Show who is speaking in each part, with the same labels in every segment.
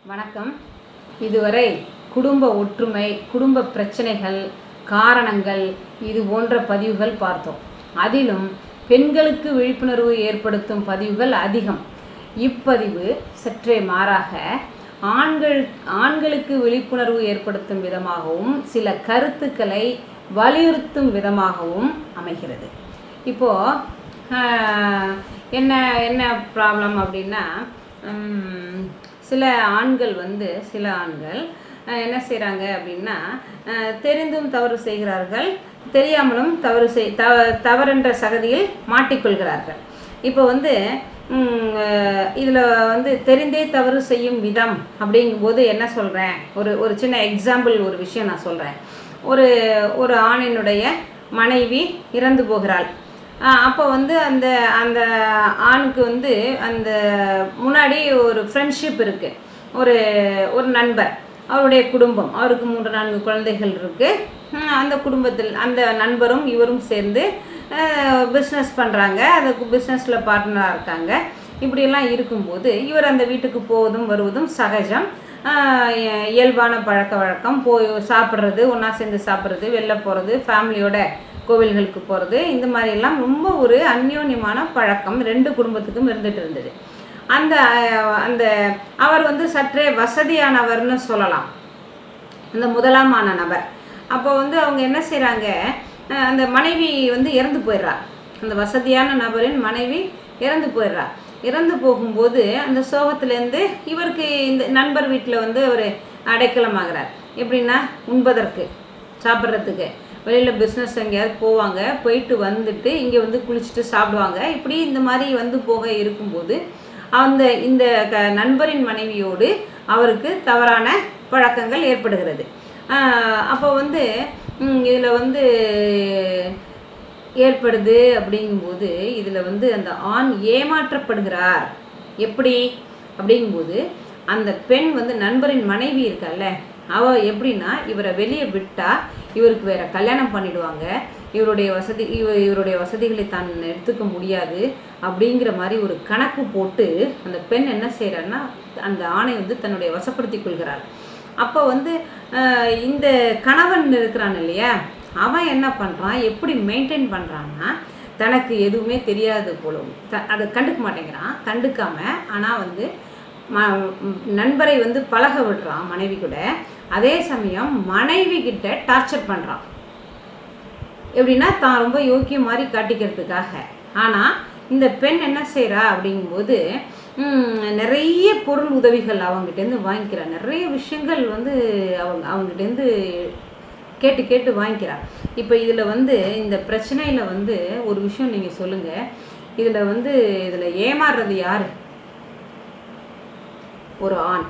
Speaker 1: வணக்கம் இதுவரை குடும்ப ஒற்றுமை குடும்ப பிரச்சனைகள் காரணங்கள் இது போன்ற பதிவுகள் பார்த்தோம் அதிலும் பெண்களுக்கு விழிப்புணர்வு ஏற்படுத்தும் பதிவுகள் அதிகம் இப்பதிவு சற்றே மாறாக ஆண்கள் ஆண்களுக்கு விழிப்புணர்வு ஏற்படுத்தும் விதமாகவும் சில கருத்துக்களை வலியுறுத்தும் விதமாகவும் அமைகிறது இப்போது என்ன என்ன ப்ராப்ளம் அப்படின்னா உம், சில ஆண்கள் வந்து சில ஆண்கள் அஹ், என்ன செய்கிறாங்க அப்படின்னா அஹ், தெரிந்தும் தவறு செய்கிறார்கள் தெரியாமலும் தவறு செய் தவ தவறென்ற சகதியில் மாட்டிக்கொள்கிறார்கள் இப்போ வந்து இதில் வந்து தெரிந்தே தவறு செய்யும் விதம் அப்படிங்கும்போது என்ன சொல்கிறேன் ஒரு ஒரு சின்ன எக்ஸாம்பிள் ஒரு விஷயம் நான் சொல்கிறேன் ஒரு ஒரு ஆணினுடைய மனைவி இறந்து போகிறாள் ஆஹ் அப்போ வந்து அந்த அந்த ஆணுக்கு வந்து அந்த முன்னாடி ஒரு ஃப்ரெண்ட்ஷிப் இருக்குது ஒரு ஒரு நண்பர் அவருடைய குடும்பம் அவருக்கு மூன்று நான்கு குழந்தைகள் இருக்குது அந்த குடும்பத்தில் அந்த நண்பரும் இவரும் சேர்ந்து பிஸ்னஸ் பண்ணுறாங்க அதுக்கு பிஸ்னஸில் பார்ட்னராக இருக்காங்க இப்படியெல்லாம் இருக்கும்போது இவர் அந்த வீட்டுக்கு போவதும் வருவதும் சகஜம் ஆஹ் இய- இயல்பான பழக்க வழக்கம் போய் சாப்பிட்றது ஒன்றா சேர்ந்து சாப்பிட்றது வெளில போகிறது ஃபேமிலியோட கோவில்களுக்கு போகிறது இந்த மாதிரியெல்லாம் ரொம்ப ஒரு அந்யோன்யமான பழக்கம் ரெண்டு குடும்பத்துக்கும் இருந்துட்டு இருந்தது அந்த அஹ், அந்த அவர் வந்து சற்றே வசதியானவர்னு சொல்லலாம் அந்த முதலாமான நபர் அப்போ வந்து அவங்க என்ன செய்கிறாங்க அந்த மனைவி வந்து இறந்து போயிடுறா அந்த வசதியான நபரின் மனைவி இறந்து போயிடுறா இறந்து போகும்போது அந்த சோகத்துலேருந்து இவருக்கு இந்த நண்பர் வீட்டில் வந்து அவர் அடைக்கலமாகிறார் எப்படின்னா உண்பதற்கு சாப்பிட்றதுக்கு வெளியில் பிஸ்னஸ் எங்கேயாவது போவாங்க போயிட்டு வந்துட்டு இங்கே வந்து குளிச்சுட்டு சாப்பிடுவாங்க இப்படி இந்த மாதிரி வந்து போக இருக்கும்போது அந்த இந்த க நண்பரின் மனைவியோடு அவருக்கு தவறான பழக்கங்கள் ஏற்படுகிறது ஆஹ் அப்போ வந்து இதில் வந்து ஏற்படுது அப்படிங்கும்போது இதில் வந்து அந்த ஆண் ஏமாற்றப்படுகிறார் எப்படி அப்படிங்கும்போது அந்த பெண் வந்து நண்பரின் மனைவி இருக்கால்ல அவ எப்படின்னா இவரை வெளியே விட்டா இவருக்கு வேற கல்யாணம் பண்ணிடுவாங்க இவருடைய வசதி இவ இவருடைய வசதிகளை தான் எடுத்துக்க முடியாது அப்படிங்கிற மாதிரி ஒரு கணக்கு போட்டு அந்த பெண் என்ன செய்கிறான்னா அந்த ஆணை வந்து தன்னுடைய வசப்படுத்தி கொள்கிறாள் அப்போ வந்து ஆஹ், இந்த கணவன் இருக்கிறான் இல்லையா அவன் என்ன பண்ணுறான் எப்படி மெயின்டைன் பண்ணுறான்னா தனக்கு எதுவுமே தெரியாது போலவும் த அதை கண்டுக்க மாட்டேங்கிறான் கண்டுக்காம ஆனால் வந்து ம நண்பரை வந்து பழக விடுறான் மனைவி கூட அதே சமயம் மனைவி கிட்ட டார்ச்சர் பண்ணுறான் எப்படின்னா தான் ரொம்ப யோக்கியம் மாதிரி காட்டிக்கிறதுக்காக ஆனால் இந்த பெண் என்ன செய்கிறா அப்படிங்கும்போது ம், நிறைய பொருள் உதவிகள் அவங்ககிட்டேருந்து வாங்கிக்கிறா நிறைய விஷயங்கள் வந்து அவங்க அவங்ககிட்டேருந்து கேட்டு கேட்டு வாங்கிக்கிறா இப்போ இதில் வந்து இந்த பிரச்சனையில் வந்து ஒரு விஷயம் நீங்கள் சொல்லுங்கள் இதில் வந்து இதில் ஏமாறுறது யார் ஒரு ஆண்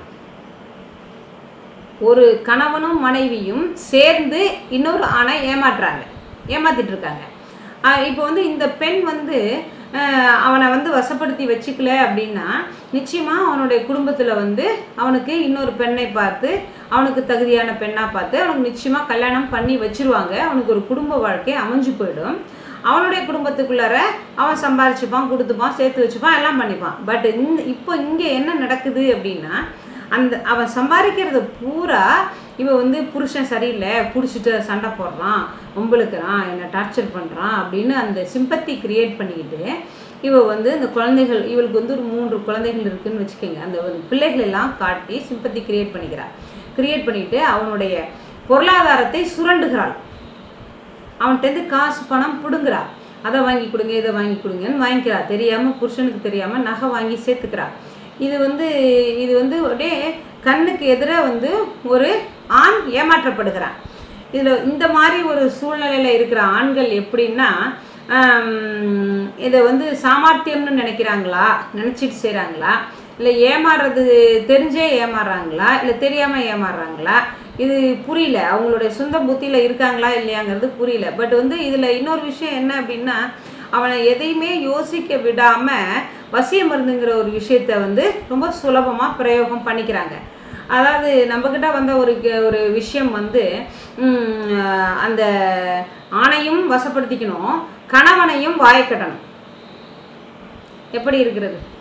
Speaker 1: ஒரு கணவனும் மனைவியும் சேர்ந்து இன்னொரு ஆணை ஏமாற்றுறாங்க ஏமாத்திட்டு இருக்காங்க ஆஹ் இப்போ வந்து இந்த பெண் வந்து ஆஹ் அவனை வந்து வசப்படுத்தி வச்சுக்கல அப்படின்னா நிச்சயமாக அவனுடைய குடும்பத்தில் வந்து அவனுக்கு இன்னொரு பெண்ணை பார்த்து அவனுக்கு தகுதியான பெண்ணாக பார்த்து அவனுக்கு நிச்சயமாக கல்யாணம் பண்ணி வச்சிருவாங்க அவனுக்கு ஒரு குடும்ப வாழ்க்கை அமைஞ்சு போயிடும் அவனுடைய குடும்பத்துக்குள்ளார அவன் சம்பாரிச்சுப்பான் கொடுத்துப்பான் சேர்த்து வச்சுப்பான் எல்லாம் பண்ணிப்பான் பட் இந்த இப்போ இங்கே என்ன நடக்குது அப்படின்னா அந்த அவன் சம்பாதிக்கிறத பூரா இவன் வந்து புருஷன் சரியில்லை பிடிச்சிட்டு சண்டை போடுறான் ஒம்பளுக்குறான் என்னை டார்ச்சர் பண்ணுறான் அப்படின்னு அந்த சிம்பத்தி கிரியேட் பண்ணிக்கிட்டு இவ வந்து இந்த குழந்தைகள் இவளுக்கு வந்து ஒரு மூன்று குழந்தைகள் இருக்குன்னு வச்சுக்கோங்க அந்த ஒரு பிள்ளைகள் எல்லாம் காட்டி சிம்பத்தி கிரியேட் பண்ணிக்கிறாள் கிரியேட் பண்ணிட்டு அவனுடைய பொருளாதாரத்தை சுரண்டுகிறாள் அவன்கிட்டருந்து காசு பணம் பிடுங்குறா அதை வாங்கி கொடுங்க இதை வாங்கி கொடுங்கன்னு வாங்கிக்கிறா தெரியாமல் புருஷனுக்கு தெரியாமல் நகை வாங்கி சேர்த்துக்கிறா இது வந்து இது வந்து அப்படியே கண்ணுக்கு எதிராக வந்து ஒரு ஆண் ஏமாற்றப்படுகிறான் இதில் இந்த மாதிரி ஒரு சூழ்நிலையில் இருக்கிற ஆண்கள் எப்படின்னா ஆம், இதை வந்து சாமர்த்தியம்னு நினைக்கிறாங்களா நினச்சிட்டு செய்கிறாங்களா இல்லை ஏமாறுறது தெரிஞ்சே ஏமாறுறாங்களா இல்லை தெரியாமல் ஏமாறுறாங்களா இது புரியல அவங்களுடைய சொந்த புத்தியில் இருக்காங்களா இல்லையாங்கிறது புரியல பட் வந்து இதில் இன்னொரு விஷயம் என்ன அப்படின்னா அவனை எதையுமே யோசிக்க விடாமல் வசிய மருந்துங்கிற ஒரு விஷயத்த வந்து ரொம்ப சுலபமாக பிரயோகம் பண்ணிக்கிறாங்க அதாவது நம்மக்கிட்ட வந்த ஒரு கே- ஒரு விஷயம் வந்து ம், அந்த ஆணையும் வசப்படுத்திக்கணும் கணவனையும் வாயக்கட்டணும் எப்படி இருக்கிறது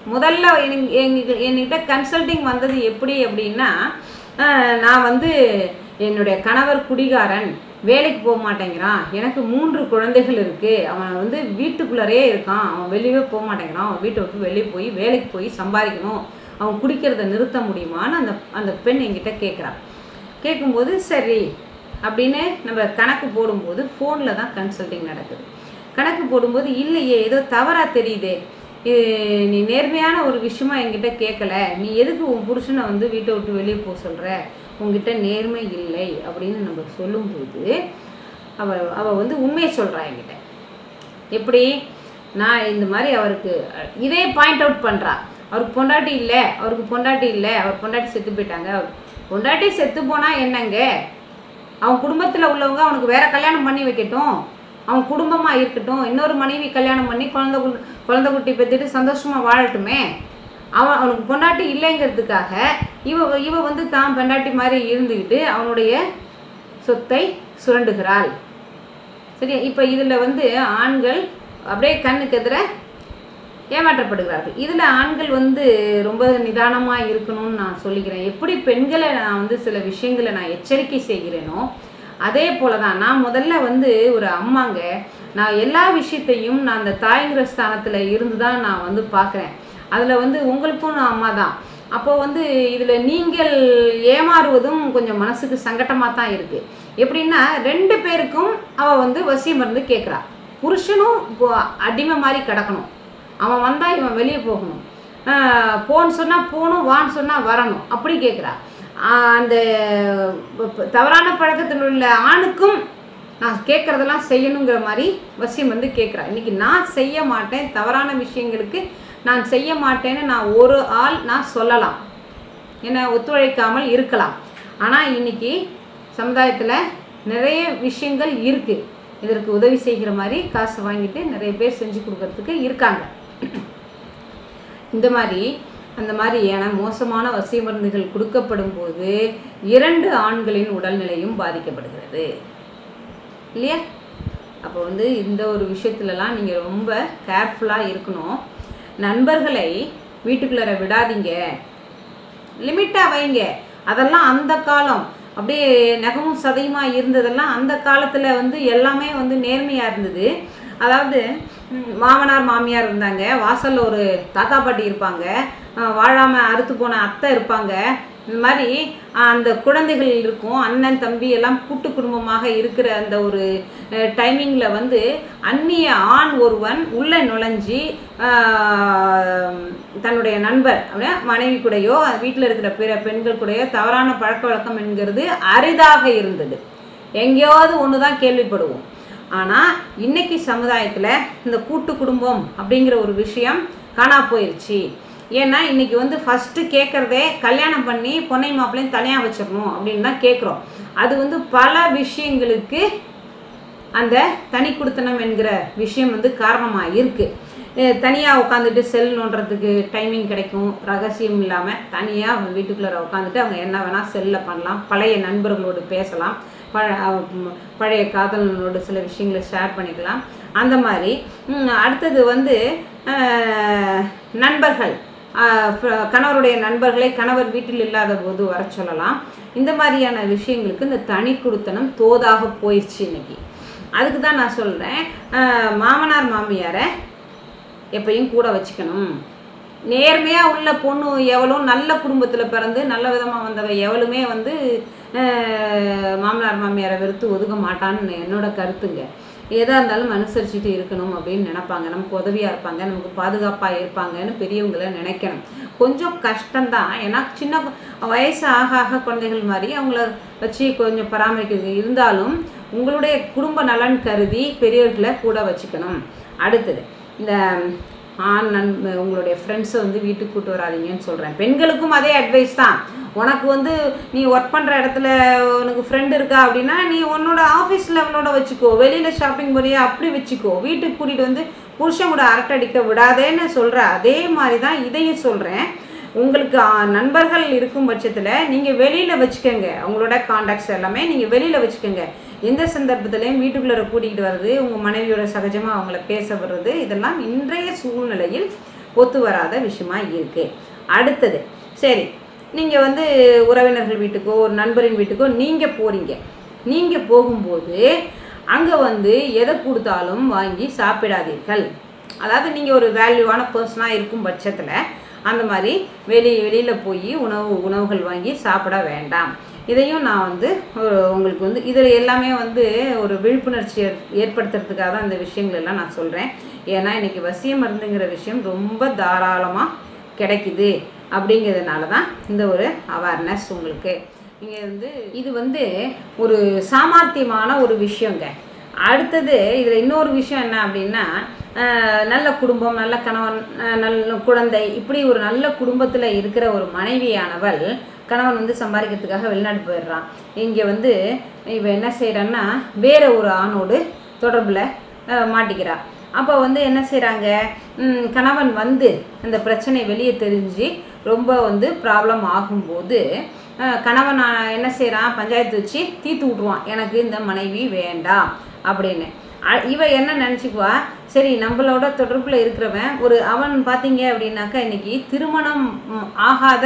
Speaker 1: முதல்ல எனக்கு- எங்க- என்கிட்ட கன்சல்டிங் வந்தது எப்படி அப்படின்னா ஆஹ், நான் வந்து என்னுடைய கணவர் குடிகாரன் வேலைக்கு போக மாட்டேங்கிறான் எனக்கு மூன்று குழந்தைகள் இருக்குது அவன் வந்து வீட்டுக்குள்ளரே இருக்கான் அவன் வெளியே போக மாட்டேங்கிறான் அவன் வீட்டை விட்டு வெளியே போய் வேலைக்கு போய் சம்பாதிக்கணும் அவன் குடிக்கிறத நிறுத்த முடியுமான்னு அந்த அந்த பெண் என்கிட்ட கேட்குறான் கேட்கும்போது சரி அப்படின்னு நம்ம கணக்கு போடும்போது ஃபோனில் தான் கன்சல்டிங் நடக்குது கணக்கு போடும்போது இல்லையே ஏதோ தவறாக தெரியுதே இது நீ நேர்மையான ஒரு விஷயமா என்கிட்ட கேட்கல நீ எதுக்கு உன் புருஷனை வந்து வீட்டை விட்டு வெளியே போக சொல்கிற உங்ககிட்ட நேர்மை இல்லை அப்படின்னு நம்ம சொல்லும்போது அவ அவ வந்து உண்மையை சொல்கிறா என்கிட்ட எப்படி நான் இந்த மாதிரி அவருக்கு அஹ், இதே பாயிண்ட் அவுட் பண்ணுறா அவருக்கு பொண்டாட்டி இல்லை அவருக்கு பொண்டாட்டி இல்லை அவர் பொண்டாட்டி செத்து போயிட்டாங்க அவர் பொண்டாட்டி செத்து போனால் என்னங்க அவன் குடும்பத்தில் உள்ளவங்க அவனுக்கு வேற கல்யாணம் பண்ணி வைக்கட்டும் அவன் குடும்பமாக இருக்கட்டும் இன்னொரு மனைவி கல்யாணம் பண்ணி குழந்தை கு- குழந்தை குட்டி பெற்றுட்டு சந்தோஷமாக வாழட்டுமே அவன் அவனுக்கு பொண்டாட்டி இல்லைங்கிறதுக்காக இவ இவ வந்து தான் பொண்டாட்டி மாதிரி இருந்துக்கிட்டு அவனுடைய சொத்தை சுரண்டுகிறாள் சரியா இப்போ இதில் வந்து ஆண்கள் அப்படியே கண்ணுக்கு எதிர ஏமாற்றப்படுகிறார்கள் இதில் ஆண்கள் வந்து ரொம்ப நிதானமாக இருக்கணும்னு நான் சொல்லிக்கிறேன் எப்படி பெண்களை நான் வந்து சில விஷயங்களை நான் எச்சரிக்கை செய்கிறேனோ அதே போல தான் நான் முதல்ல வந்து ஒரு அம்மாங்க நான் எல்லா விஷயத்தையும் நான் அந்த தாய்ங்கிற ஸ்தானத்தில் இருந்து தான் நான் வந்து பார்க்குறேன் அதில் வந்து உங்களுக்கும் நான் அம்மா தான் அப்போ வந்து இதில் நீங்கள் ஏமாறுவதும் கொஞ்சம் மனசுக்கு சங்கட்டமாக தான் இருக்குது எப்படின்னா ரெண்டு பேருக்கும் அவள் வந்து வசியம் இருந்து கேட்குறா புருஷனும் இப்போ அடிமை மாதிரி கிடக்கணும் அவன் வந்தால் இவன் வெளியே போகணும் ஆஹ் போன்னு சொன்னால் போகணும் வான்னு சொன்னால் வரணும் அப்படி கேட்குறா அந்த ப- ப- தவறான பழக்கத்தில் உள்ள ஆணுக்கும் நான் கேட்குறதெல்லாம் செய்யணுங்கிற மாதிரி வசியம் வந்து கேட்குறா இன்னைக்கு நான் செய்ய மாட்டேன் தவறான விஷயங்களுக்கு நான் செய்ய மாட்டேன்னு நான் ஒரு ஆள் நான் சொல்லலாம் என்ன ஒத்துழைக்காமல் இருக்கலாம் ஆனால் இன்னைக்கு சமுதாயத்தில் நிறைய விஷயங்கள் இருக்குது இதற்கு உதவி செய்கிற மாதிரி காசு வாங்கிட்டு நிறைய பேர் செஞ்சு கொடுக்கறதுக்கு இருக்காங்க இந்த மாதிரி அந்த மாதிரியான மோசமான வசிய மருந்துகள் கொடுக்கப்படும் போது இரண்டு ஆண்களின் உடல்நிலையும் பாதிக்கப்படுகிறது இல்லையா அப்போ வந்து இந்த ஒரு விஷயத்துலலாம் நீங்கள் ரொம்ப கேர்ஃபுல்லாக இருக்கணும் நண்பர்களை வீட்டுக்குள்ளார விடாதீங்க லிமிட்டாக வைங்க அதெல்லாம் அந்த காலம் அப்படியே நகமும் சதையுமா இருந்ததெல்லாம் அந்த காலத்தில் வந்து எல்லாமே வந்து நேர்மையாக இருந்தது அதாவது ம், மாமனார் மாமியார் இருந்தாங்க வாசலில் ஒரு தாத்தா பாட்டி இருப்பாங்க அஹ், வாழாம அறுத்து போன அத்தை இருப்பாங்க இந்த மாதிரி அஹ், அந்த குழந்தைகள் இருக்கும் அண்ணன் தம்பி எல்லாம் கூட்டு குடும்பமாக இருக்கிற அந்த ஒரு டைமிங்கில் வந்து அந்நிய ஆண் ஒருவன் உள்ளே நுழைஞ்சி ஆஹ், தன்னுடைய நண்பர் அப்படியே மனைவி கூடயோ வீட்டில் இருக்கிற பிற பெண்கள் கூடயோ தவறான பழக்க வழக்கம் என்கிறது அரிதாக இருந்தது எங்கேயாவது ஒன்று தான் கேள்விப்படுவோம் ஆனால் இன்னைக்கு சமுதாயத்தில் இந்த கூட்டு குடும்பம் அப்படிங்கிற ஒரு விஷயம் காணா போயிடுச்சு ஏன்னா இன்னைக்கு வந்து ஃபஸ்ட்டு கேட்குறதே கல்யாணம் பண்ணி பொண்ணை மாப்பிள்ளையும் தனியாக வச்சிடணும் அப்படின்னு தான் கேட்குறோம் அது வந்து பல விஷயங்களுக்கு அந்த தனி குடுத்தனம் என்கிற விஷயம் வந்து காரணமாக இருக்குது தனியாக உட்காந்துட்டு செல் நோண்டுறதுக்கு டைமிங் கிடைக்கும் ரகசியம் இல்லாமல் தனியாக வீட்டுக்குள்ளே உட்காந்துட்டு அவங்க என்ன வேணால் செல்லில் பண்ணலாம் பழைய நண்பர்களோடு பேசலாம் பழ அஹ் ம், பழைய காதலனோடு சில விஷயங்களை ஷேர் பண்ணிக்கலாம் அந்த மாதிரி ம், அடுத்தது வந்து அஹ், நண்பர்கள் அஹ், ஃப- கணவருடைய நண்பர்களை கணவர் வீட்டில் இல்லாத போது வர சொல்லலாம் இந்த மாதிரியான விஷயங்களுக்கு இந்த தனி குடுத்தனம் தோதாக போயிடுச்சு இன்னைக்கு அதுக்கு தான் நான் சொல்கிறேன் மாமனார் மாமியாரை எப்பயும் கூட வச்சுக்கணும் நேர்மையாக உள்ள பொண்ணு எவ்வளோ நல்ல குடும்பத்தில் பிறந்து நல்ல விதமாக வந்தவ எவளுமே வந்து அஹ், மாமனார் மாமியாரை வெறுத்து ஒதுக்க மாட்டான்னு என்னோட கருத்துங்க எதாக இருந்தாலும் அனுசரிச்சுட்டு இருக்கணும் அப்படின்னு நினைப்பாங்க நமக்கு உதவியாக இருப்பாங்க நமக்கு பாதுகாப்பாக இருப்பாங்கன்னு பெரியவங்களை நினைக்கணும் கொஞ்சம் கஷ்டம்தான் ஏன்னா சின்ன கு- வயசு ஆக ஆக குழந்தைகள் மாதிரி அவங்கள வச்சு கொஞ்சம் பராமரிக்கிறது இருந்தாலும் உங்களுடைய குடும்ப நலன் கருதி பெரியவர்களை கூட வச்சுக்கணும் அடுத்தது இந்த ஆண் நண் உங்களுடைய ஃப்ரெண்ட்ஸை வந்து வீட்டுக்கு கூட்டு வராதீங்கன்னு சொல்கிறேன் பெண்களுக்கும் அதே அட்வைஸ் தான் உனக்கு வந்து நீ ஒர்க் பண்ணுற இடத்துல உனக்கு ஃப்ரெண்ட் இருக்கா அப்படின்னா நீ உன்னோட ஆஃபீஸ் லெவலோட வச்சுக்கோ வெளியில் ஷாப்பிங் போறியா அப்படி வச்சுக்கோ வீட்டுக்கு கூட்டிகிட்டு வந்து புருஷன் கூட அரட்டை அடிக்க விடாதேன்னு சொல்கிற அதே மாதிரி தான் இதையும் சொல்கிறேன் உங்களுக்கு ஆ, நண்பர்கள் இருக்கும் பட்சத்தில் நீங்கள் வெளியில் வச்சுக்கோங்க அவங்களோட காண்டாக்ட்ஸ் எல்லாமே நீங்கள் வெளியில் வச்சுக்கோங்க எந்த சந்தர்ப்பத்திலையும் வீட்டுக்குள்ளே கூட்டிகிட்டு வர்றது உங்கள் மனைவியோட சகஜமாக அவங்கள பேச வர்றது இதெல்லாம் இன்றைய சூழ்நிலையில் ஒத்து வராத விஷயமா இருக்குது அடுத்தது சரி நீங்கள் வந்து உறவினர்கள் வீட்டுக்கோ ஒரு நண்பரின் வீட்டுக்கோ நீங்கள் போகிறீங்க நீங்கள் போகும்போது அங்கே வந்து எதை கொடுத்தாலும் வாங்கி சாப்பிடாதீர்கள் அதாவது நீங்கள் ஒரு வேல்யூவான பர்சனாக இருக்கும் பட்சத்தில் அந்த மாதிரி வெளி வெளியில் போய் உணவு உணவுகள் வாங்கி சாப்பிட வேண்டாம் இதையும் நான் வந்து ஒரு உங்களுக்கு வந்து இதில் எல்லாமே வந்து ஒரு விழிப்புணர்ச்சி ஏற்- ஏற்படுத்துறதுக்காக தான் இந்த விஷயங்கள் எல்லாம் நான் சொல்கிறேன் ஏன்னா இன்றைக்கி வசிய மருந்துங்கிற விஷயம் ரொம்ப தாராளமாக கிடைக்குது அப்படிங்கிறதுனால தான் இந்த ஒரு அவேர்னஸ் உங்களுக்கு நீங்கள் வந்து இது வந்து ஒரு சாமர்த்தியமான ஒரு விஷயங்க அடுத்தது இதில் இன்னொரு விஷயம் என்ன அப்படின்னா அஹ், நல்ல குடும்பம் நல்ல கணவன் அஹ், நல்ல குழந்தை இப்படி ஒரு நல்ல குடும்பத்தில் இருக்கிற ஒரு மனைவியானவள் கணவன் வந்து சம்பாதிக்கிறதுக்காக வெளிநாடு போயிடுறான் இங்கே வந்து இவன் என்ன செய்கிறான்னா வேற ஒரு ஆணோடு தொடர்பில் மாட்டிக்கிறா அப்போ வந்து என்ன செய்கிறாங்க கணவன் வந்து இந்த பிரச்சனை வெளியே தெரிஞ்சு ரொம்ப வந்து ப்ராப்ளம் ஆகும்போது அஹ், கணவன் ஆ- என்ன செய்கிறான் பஞ்சாயத்து வச்சு தீர்த்து விட்ருவான் எனக்கு இந்த மனைவி வேண்டாம் அப்படின்னு அ- இவ என்ன நினச்சிக்குவா சரி நம்மளோட தொடர்பில் இருக்கிறவன் ஒரு அவன் பார்த்தீங்க அப்படின்னாக்கா இன்னைக்கு திருமணம் ம், ஆகாத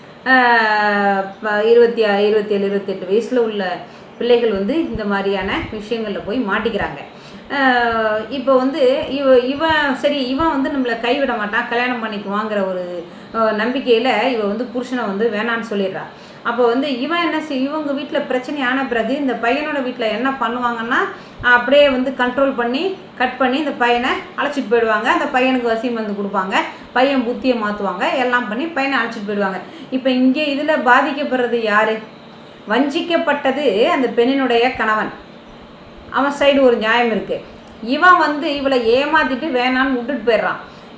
Speaker 1: ஆஹ், ப- இருபத்தி ஆ- இருபத்தேழு இருபத்தெட்டு வயசில் உள்ள பிள்ளைகள் வந்து இந்த மாதிரியான விஷயங்களில் போய் மாட்டிக்கிறாங்க ஆஹ், இப்போ வந்து இவ இவன் சரி இவன் வந்து நம்மளை கைவிட மாட்டான் கல்யாணம் பண்ணிக்குவாங்கிற ஒரு நம்பிக்கையில் இவ வந்து புருஷனை வந்து வேணான்னு சொல்லிடுறா அப்போ வந்து இவன் என்ன செய் இவங்க வீட்டில் பிரச்சனை ஆன பிறகு இந்த பையனோட வீட்டில் என்ன பண்ணுவாங்கன்னா அப்படியே வந்து கண்ட்ரோல் பண்ணி கட் பண்ணி இந்த பையனை அழைச்சிட்டு போயிடுவாங்க அந்த பையனுக்கு வசியம் வந்து கொடுப்பாங்க பையன் புத்தியை மாற்றுவாங்க எல்லாம் பண்ணி பையனை அழைச்சிட்டு போயிடுவாங்க இப்போ இங்கே இதில் பாதிக்கப்படுறது யார் வஞ்சிக்கப்பட்டது அந்த பெண்ணினுடைய கணவன் அவன் சைடு ஒரு நியாயம் இருக்குது இவன் வந்து இவளை ஏமாத்திட்டு வேணான்னு விட்டுட்டு போயிடுறான்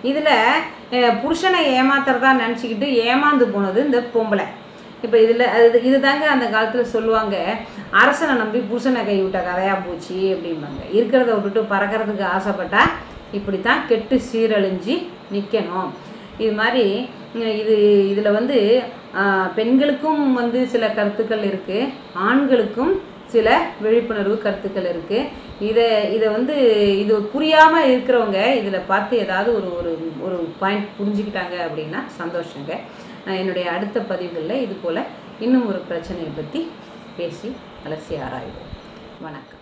Speaker 1: இதில் புருஷனை ஏமாத்துறதா நினச்சிக்கிட்டு ஏமாந்து போனது இந்த பொம்பளை இப்போ இதில் அது இதுதாங்க அந்த காலத்தில் சொல்லுவாங்க அரசனை நம்பி புருஷனை கை விட்ட கதையாக போச்சு அப்படிம்பாங்க இருக்கிறத விட்டுட்டு பறக்கிறதுக்கு ஆசைப்பட்டா இப்படி தான் கெட்டு சீரழிஞ்சு நிற்கணும் இது மாதிரி உம், இது இதில் வந்து ஆஹ், பெண்களுக்கும் வந்து சில கருத்துக்கள் இருக்குது ஆண்களுக்கும் சில விழிப்புணர்வு கருத்துக்கள் இருக்குது இதை இதை வந்து இது புரியாமல் இருக்கிறவங்க இதில் பார்த்து ஏதாவது ஒரு ஒரு ஒரு பாயிண்ட் புரிஞ்சுக்கிட்டாங்க அப்படின்னா சந்தோஷங்க நான் என்னுடைய அடுத்த பதிவுகளில் இது போல் இன்னும் ஒரு பிரச்சனையை பற்றி பேசி அலசி ஆராய்வோம் வணக்கம்